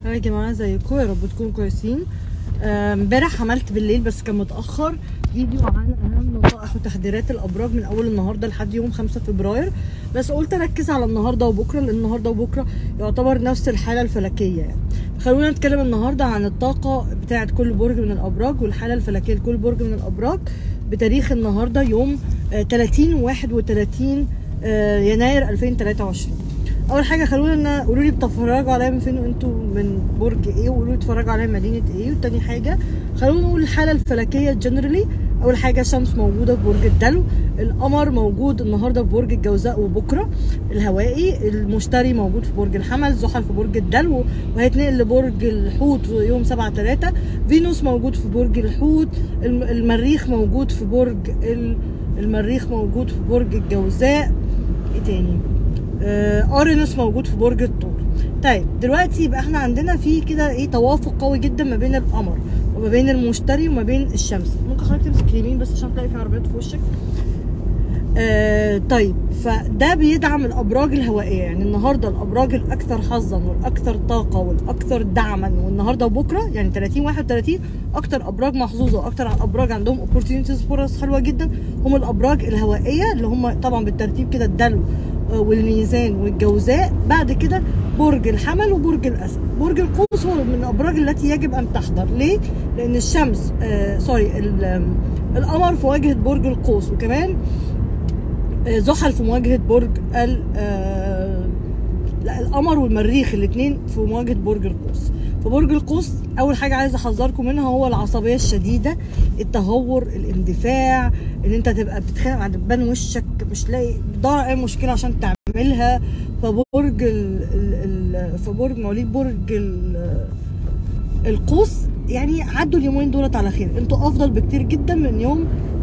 يا جماعه ازيكم يا رب تكونوا كويسين آه، امبارح عملت بالليل بس كان متاخر فيديو عن اهم نصائح وتحذيرات الابراج من اول النهارده لحد يوم 5 فبراير بس قلت اركز على النهارده وبكره لان النهارده وبكره يعتبر نفس الحاله الفلكيه يعني خلونا نتكلم النهارده عن الطاقه بتاعه كل برج من الابراج والحاله الفلكيه لكل برج من الابراج بتاريخ النهارده يوم آه، 30 31 آه، يناير 2023 اول حاجه خلونا قولوا لي بتتفرجوا عليا من فين وانتوا من برج ايه وقولوا لي بتتفرجوا عليا من مدينه ايه وتاني حاجه خلونا نقول الحاله الفلكيه جنرالي اول حاجه الشمس موجوده في برج الدلو القمر موجود النهارده في برج الجوزاء وبكره الهوائي المشتري موجود في برج الحمل زحل في برج الدلو وهيتنقل لبرج الحوت يوم 7 3 فينوس موجود في برج الحوت الم- المريخ موجود في برج ال- المريخ موجود في برج الجوزاء ايه تاني آه، اورينوس موجود في برج الثور طيب دلوقتي يبقى احنا عندنا في كده ايه توافق قوي جدا ما بين القمر وما بين المشتري وما بين الشمس ممكن حضرتك تمسك اليمين بس عشان تلاقي في عربيات في وشك آه طيب فده بيدعم الابراج الهوائيه يعني النهارده الابراج الاكثر حظا والاكثر طاقه والاكثر دعما والنهارده وبكره يعني 30 31 اكتر ابراج محظوظه واكتر ابراج عندهم اوبورتيونيتيز فرص حلوه جدا هم الابراج الهوائيه اللي هم طبعا بالترتيب كده الدلو آه، والميزان والجوزاء بعد كده برج الحمل وبرج الاسد برج القوس هو من الابراج التي يجب ان تحضر ليه لان الشمس آه سوري ال- آم، القمر في واجهه برج القوس وكمان آه، زحل في مواجهه برج ال آه، لا القمر والمريخ الاثنين في مواجهه برج القوس فبرج القوس اول حاجه عايزه احذركم منها هو العصبيه الشديده التهور الاندفاع ان انت تبقى بتتخانق مع دبان وشك مش لاقي بتدور على اي مشكله عشان تعملها فبرج ال ال ال فبرج مواليد برج ال القوس يعني عدوا اليومين دولت على خير انتوا افضل بكتير جدا من يوم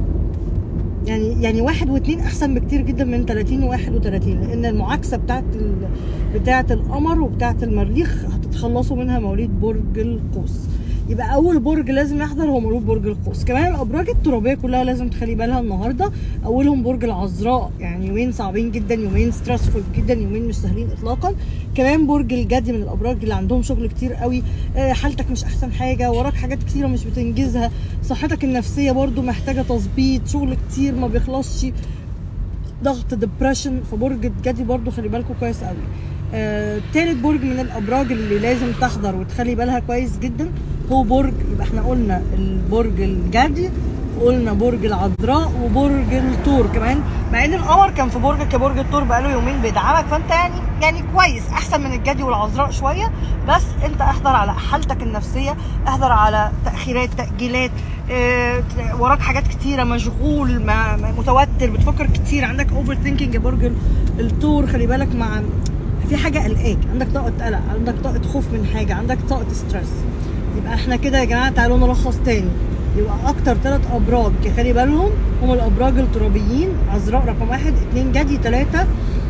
يعني يعني واحد واثنين احسن بكتير جدا من 30 وواحد وثلاثين لان المعاكسه بتاعت ال... بتاعت القمر وبتاعت المريخ هتتخلصوا منها مواليد برج القوس يبقى اول برج لازم يحضر هو مواليد برج القوس كمان الابراج الترابيه كلها لازم تخلي بالها النهارده اولهم برج العذراء يعني يومين صعبين جدا يومين ستريسفول جدا يومين مش سهلين اطلاقا كمان برج الجدي من الابراج اللي عندهم شغل كتير قوي آه، حالتك مش احسن حاجه وراك حاجات كتيره مش بتنجزها صحتك النفسيه برضو محتاجه تظبيط شغل كتير ما بيخلصش ضغط ديبريشن فبرج الجدي برضو خلي بالكم كويس قوي آه، تالت برج من الابراج اللي لازم تحضر وتخلي بالها كويس جدا هو برج يبقى احنا قلنا البرج الجدي قلنا برج العذراء وبرج الثور كمان مع ان القمر كان في برجك كبرج الثور بقاله يومين بيدعمك فانت يعني يعني كويس احسن من الجدي والعذراء شويه بس انت احضر على حالتك النفسيه احضر على تاخيرات تاجيلات اه وراك حاجات كتيره مشغول ما ما- متوتر بتفكر كتير عندك اوفر ثينكينج يا برج ال- الثور خلي بالك مع في حاجه قلقاك عندك طاقه قلق عندك طاقه خوف من حاجه عندك طاقه ستريس يبقى احنا كده يا جماعه تعالوا نلخص تاني يبقى اكتر ثلاث ابراج خلي بالهم هم الابراج الترابيين عذراء رقم واحد اتنين جدي ثلاثه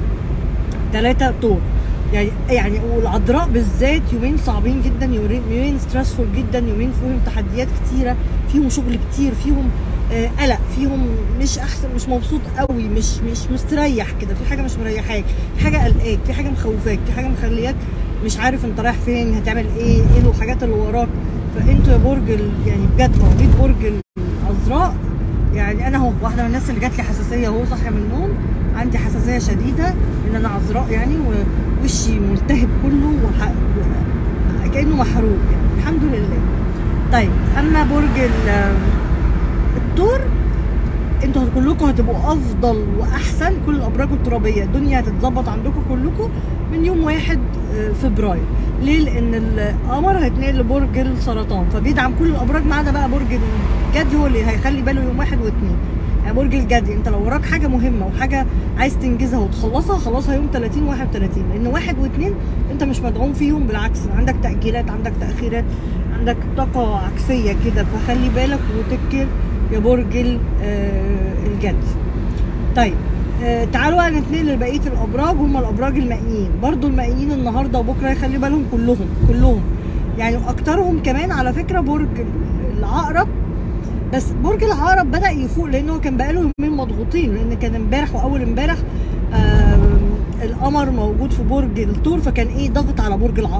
ثلاثه طور يعني يعني والعذراء بالذات يومين صعبين جدا يومين يومين ستريسفول جدا يومين فيهم تحديات كتيره فيهم شغل كتير فيهم آه، قلق فيهم مش احسن مش مبسوط قوي مش مش مستريح كده في حاجه مش مريحاك في حاجه قلقاك في حاجه مخوفاك في حاجه مخلياك مش عارف انت رايح فين هتعمل ايه ايه الحاجات اللي وراك فانتوا يا برج ال- يعني بجد مواليد برج العذراء يعني انا اهو واحده من الناس اللي جات لي حساسيه اهو صاحيه من النوم عندي حساسيه شديده ان انا عذراء يعني ووشي ملتهب كله وح... و- كانه محروق يعني الحمد لله طيب اما برج ال- الثور انتوا كلكم هتبقوا افضل واحسن كل الابراج الترابيه الدنيا هتتظبط عندكم كلكم من يوم واحد آه، فبراير ليه لان القمر هيتنقل لبرج السرطان فبيدعم كل الابراج ما عدا بقى برج الجدي هو اللي هيخلي باله يوم واحد واثنين يعني برج الجدي انت لو وراك حاجه مهمه وحاجه عايز تنجزها وتخلصها خلصها يوم 30 31 لان واحد واثنين انت مش مدعوم فيهم بالعكس عندك تاجيلات عندك تاخيرات عندك طاقه عكسيه كده فخلي بالك وتكر يا برج ال- آه، الجدي طيب آه، تعالوا بقى نتنقل لبقيه الابراج هم الابراج المائيين برضو المائيين النهارده وبكره يخلي بالهم كلهم كلهم يعني اكترهم كمان على فكره برج العقرب بس برج العقرب بدا يفوق لانه كان بقاله يومين مضغوطين لان كان امبارح واول امبارح آم، القمر موجود في برج الثور فكان ايه ضغط على برج العقرب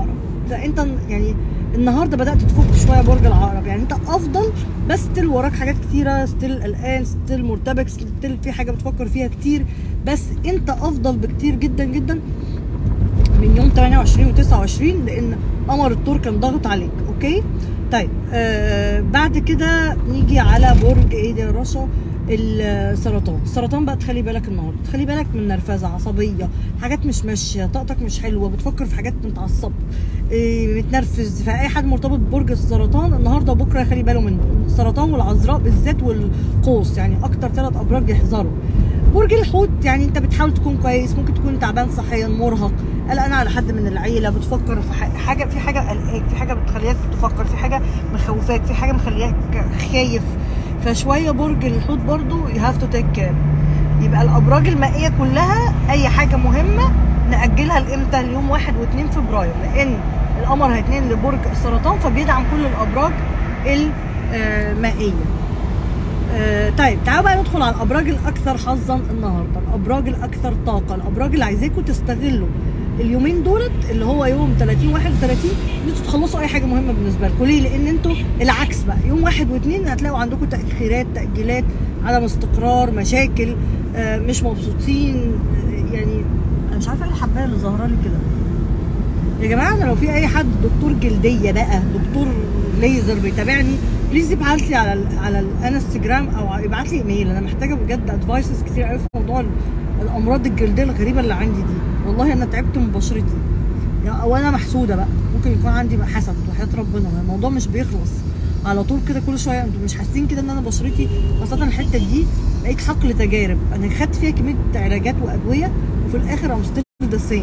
فانت يعني النهارده بدات تفك شويه برج العقرب يعني انت افضل بس ستيل وراك حاجات كتيره ستيل قلقان ستيل مرتبك ستيل في حاجه بتفكر فيها كتير بس انت افضل بكتير جدا جدا من يوم 28 و29 لان قمر الثور كان ضاغط عليك اوكي طيب آه بعد كده نيجي على برج ايه ده يا رشا السرطان السرطان بقى تخلي بالك النهارده تخلي بالك من نرفزه عصبيه حاجات مش ماشيه طاقتك مش حلوه بتفكر في حاجات متعصب إيه متنرفز فاي حد مرتبط ببرج السرطان النهارده وبكره يخلي باله منه السرطان والعذراء بالذات والقوس يعني اكتر ثلاث ابراج يحذروا برج الحوت يعني انت بتحاول تكون كويس ممكن تكون تعبان صحيا مرهق قلقان على حد من العيله بتفكر في حاجه في حاجه قلقاك في حاجه بتخليك تفكر في حاجه مخوفاك في حاجه مخلياك خايف فشويه برج الحوت برضو يو هاف تو تيك كير يبقى الابراج المائيه كلها اي حاجه مهمه ناجلها لامتى ليوم 1 و2 فبراير لان القمر هيتنقل لبرج السرطان فبيدعم كل الابراج المائيه آه طيب تعالوا بقى ندخل على الابراج الاكثر حظا النهارده الابراج الاكثر طاقه الابراج اللي عايزاكم تستغلوا اليومين دولت اللي هو يوم 30 31 ان انتوا تخلصوا اي حاجه مهمه بالنسبه لكم ليه؟ لان انتوا العكس بقى يوم واحد واثنين هتلاقوا عندكم تاخيرات تاجيلات عدم استقرار مشاكل آه مش مبسوطين آه يعني انا مش عارفه ايه الحبايه اللي ظاهره لي كده يا جماعه انا لو في اي حد دكتور جلديه بقى دكتور ليزر بيتابعني بليز يبعت لي على ال على الانستجرام او يبعت لي ايميل انا محتاجه بجد ادفايسز كتير قوي في موضوع الامراض الجلديه الغريبه اللي عندي دي والله انا تعبت من بشرتي يعني او انا محسوده بقى ممكن يكون عندي حسد وحياه ربنا الموضوع مش بيخلص على طول كده كل شويه انتوا مش حاسين كده ان انا بشرتي خاصه الحته دي بقيت حقل تجارب انا خدت فيها كميه علاجات وادويه وفي الاخر ام ستيل ذا سيم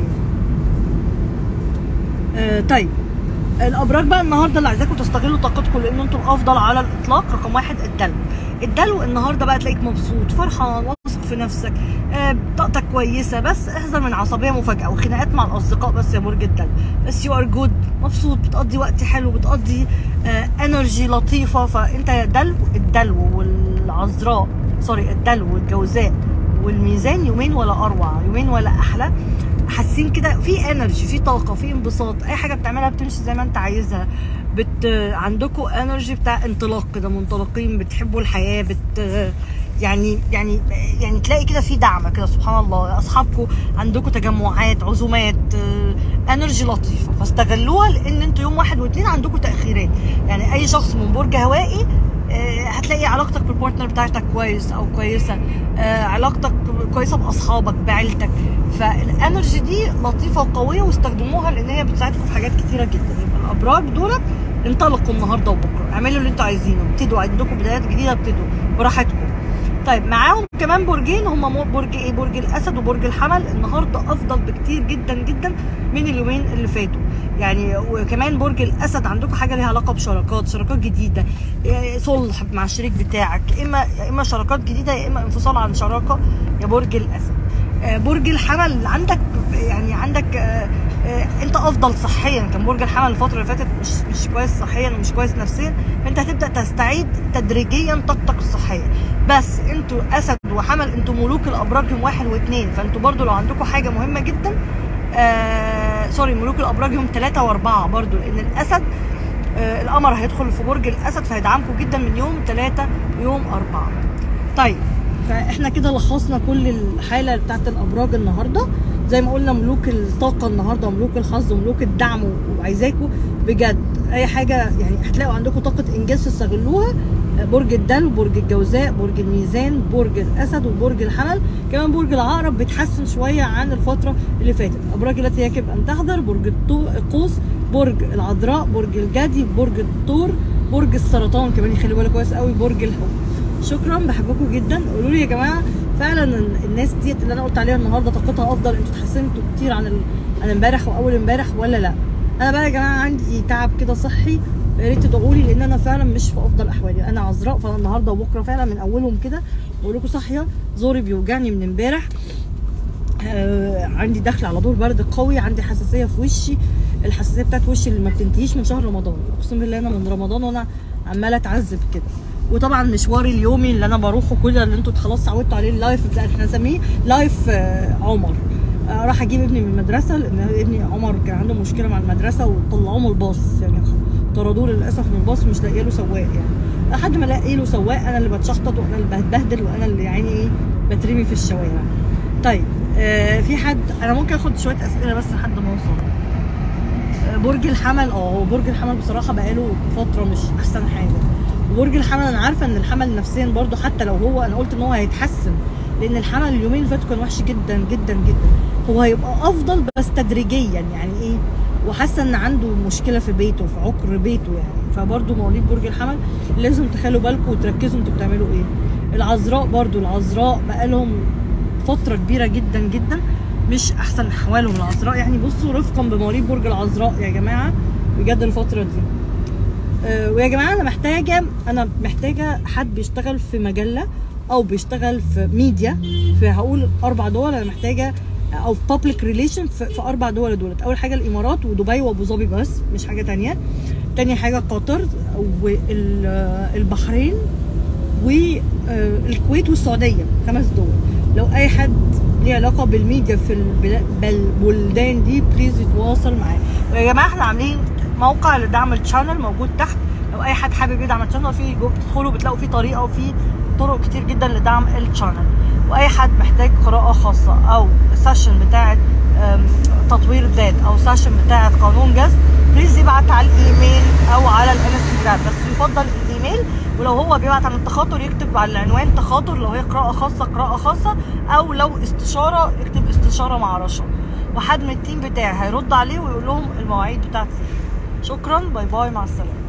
طيب الابراج بقى النهارده اللي عايزاكم تستغلوا طاقتكم لان انتم افضل على الاطلاق رقم واحد الدلو الدلو النهارده بقى تلاقيك مبسوط فرحان واثق في نفسك آه طاقتك كويسه بس احذر من عصبيه مفاجاه وخناقات مع الاصدقاء بس يا برج الدلو بس يو ار جود مبسوط بتقضي وقت حلو بتقضي آه انرجي لطيفه فانت يا دلو الدلو والعذراء سوري الدلو والجوزاء والميزان يومين ولا اروع يومين ولا احلى حاسين كده في انرجي في طاقه في انبساط اي حاجه بتعملها بتمشي زي ما انت عايزها بت عندكم انرجي بتاع انطلاق كده منطلقين بتحبوا الحياه بت يعني يعني يعني تلاقي كده في دعم كده سبحان الله اصحابكم عندكم تجمعات عزومات انرجي لطيفه فاستغلوها لان انتوا يوم واحد واثنين عندكم تاخيرات يعني اي شخص من برج هوائي هتلاقي علاقتك بالبارتنر بتاعتك كويس او كويسه علاقتك كويسه باصحابك بعيلتك فالانرجي دي لطيفه وقويه واستخدموها لان هي بتساعدكم في حاجات كتيره جدا يبقى الابراج دولت انطلقوا النهارده وبكره اعملوا اللي انتوا عايزينه ابتدوا عندكم بدايات جديده ابتدوا براحتكم طيب معاهم كمان برجين هم برج ايه برج الاسد وبرج الحمل النهارده افضل بكتير جدا جدا من اليومين اللي فاتوا يعني وكمان برج الاسد عندكم حاجه ليها علاقه بشراكات شراكات جديده صلح مع الشريك بتاعك يا اما يا اما شراكات جديده يا اما انفصال عن شراكه يا برج الاسد برج الحمل عندك يعني عندك انت افضل صحيا كان برج الحمل الفتره اللي فاتت مش مش كويس صحيا ومش كويس نفسيا فانت هتبدا تستعيد تدريجيا طاقتك الصحيه بس انتوا اسد وحمل انتوا ملوك الابراج يوم واحد واثنين فانتوا برضو لو عندكم حاجه مهمه جدا آه سوري ملوك الابراج يوم ثلاثة واربعة برضو لان الاسد آه القمر هيدخل في برج الاسد فهيدعمكم جدا من يوم ثلاثة ويوم أربعة طيب فاحنا كده لخصنا كل الحاله بتاعت الابراج النهارده زي ما قلنا ملوك الطاقه النهارده وملوك الحظ وملوك الدعم وعايزاكم بجد اي حاجه يعني هتلاقوا عندكم طاقه انجاز تستغلوها برج الدلو برج الجوزاء برج الميزان برج الاسد وبرج الحمل كمان برج العقرب بيتحسن شويه عن الفتره اللي فاتت الابراج التي يجب ان تحذر برج القوس برج العذراء برج الجدي برج الثور برج السرطان كمان يخلي بالك كويس قوي برج الحوت شكرا بحبكم جدا قولوا لي يا جماعه فعلا الناس ديت اللي انا قلت عليها النهارده طاقتها افضل انتوا اتحسنتوا كتير عن ال... عن امبارح واول امبارح ولا لا انا بقى يا جماعه عندي تعب كده صحي يا ريت تدعوا لي لان انا فعلا مش في افضل احوالي انا عذراء فانا النهارده وبكره فعلا من اولهم كده بقول لكم صاحيه زوري بيوجعني من امبارح آه عندي دخل على دور برد قوي عندي حساسيه في وشي الحساسيه بتاعت وشي اللي ما بتنتهيش من شهر رمضان اقسم بالله انا من رمضان وانا عماله اتعذب كده وطبعا مشواري اليومي اللي انا بروحه كل اللي انتوا خلاص اتعودتوا عليه اللايف بتاع احنا نسميه لايف آه عمر آه، راح اجيب ابني من المدرسه لان ابني عمر كان عنده مشكله مع المدرسه وطلعوه من الباص يعني طردوه للاسف من الباص مش لاقيه له سواق يعني لحد ما الاقي له سواق انا اللي بتشحطط وانا اللي بتبهدل وانا اللي يعني ايه بترمي في الشوارع طيب آه في حد انا ممكن اخد شويه اسئله بس لحد ما اوصل آه، برج الحمل اه هو برج الحمل بصراحه بقاله فتره مش احسن حاجه وبرج الحمل انا عارفه ان الحمل نفسيا برضو حتى لو هو انا قلت ان هو هيتحسن لان الحمل اليومين اللي فاتوا كان وحش جدا جدا جدا هو هيبقى افضل بس تدريجيا يعني ايه وحاسه ان عنده مشكله في بيته في عقر بيته يعني فبرضو مواليد برج الحمل لازم تخلوا بالكم وتركزوا انتوا بتعملوا ايه العذراء برضو العذراء بقالهم فتره كبيره جدا جدا مش احسن احوالهم العذراء يعني بصوا رفقا بمواليد برج العذراء يا جماعه بجد الفتره دي آه، ويا جماعه انا محتاجه انا محتاجه حد بيشتغل في مجله او بيشتغل في ميديا في هقول اربع دول انا محتاجه او في بابليك ريليشن في, في اربع دول دولت اول حاجه الامارات ودبي وابو ظبي بس مش حاجه تانية تاني حاجه قطر والبحرين والكويت والسعوديه خمس دول لو اي حد ليه علاقه بالميديا في البلا- بالبلدان دي بليز يتواصل معايا ويا جماعه احنا عاملين موقع لدعم الشانل موجود تحت لو اي حد حابب يدعم الشانل في جو- بتدخلوا بتلاقوا فيه طريقه وفي طرق كتير جدا لدعم الشانل واي حد محتاج قراءه خاصه او سيشن بتاعه أم، تطوير ذات او سيشن بتاعه قانون جذب بليز يبعت على الايميل او على الانستجرام بس يفضل الايميل ولو هو بيبعت عن التخاطر يكتب على العنوان تخاطر لو هي قراءه خاصه قراءه خاصه او لو استشاره يكتب استشاره مع رشا وحد من التيم بتاعي هيرد عليه ويقول لهم المواعيد بتاعتي شكرا باي باي مع السلامه